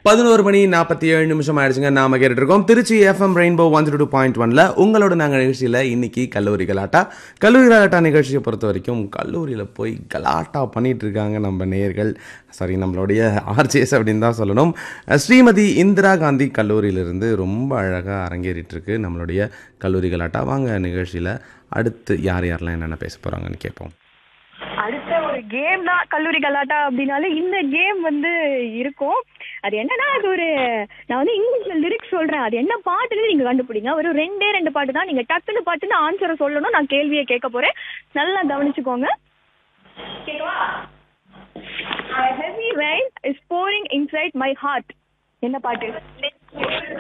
பதினோரு மணி நாற்பத்தி ஏழு நிமிஷம் ஆயிடுச்சுங்க நாம கேட்டுட்டு இருக்கோம் Tiruchi FM rainbow one two point ஒன்ல உங்களோட நாங்கள் நிகழ்ச்சியில் இன்னைக்கு கல்லூரி கலாட்டா கல்லூரி கலாட்டா நிகழ்ச்சியை பொறுத்த வரைக்கும் கல்லூரியில் போய் கலாட்டா பண்ணிட்டு இருக்காங்க நம்ம நேயர்கள் சாரி நம்மளுடைய ஆர்ஜிஎஸ் அப்படின்னு தான் சொல்லணும் ஸ்ரீமதி இந்திரா காந்தி கல்லூரியிலிருந்து ரொம்ப அழகாக அரங்கேறிட்டு இருக்கு நம்மளுடைய கல்லூரி கலாட்டா வாங்க நிகழ்ச்சியில் அடுத்து யார் யாரெல்லாம் என்னென்ன பேச போகிறாங்கன்னு கேட்போம் அடுத்த ஒரு கேம் தான் கல்லூரி கலாட்டா அப்படின்னாலே இந்த கேம் வந்து இருக்கும் அது என்னன்னா அது ஒரு நான் வந்து இங்கிலீஷ்ல லிரிக்ஸ் சொல்றேன் அது என்ன பாட்டுன்னு நீங்க கண்டுபிடிங்க ஒரு ரெண்டே ரெண்டு பாட்டு தான் நீங்க டக்குன்னு பாட்டுன்னு ஆன்சரை சொல்லணும் நான் கேள்வியை கேட்க போறேன் நல்லா கவனிச்சுக்கோங்க heavy rain is pouring inside my heart என்ன பாட்டு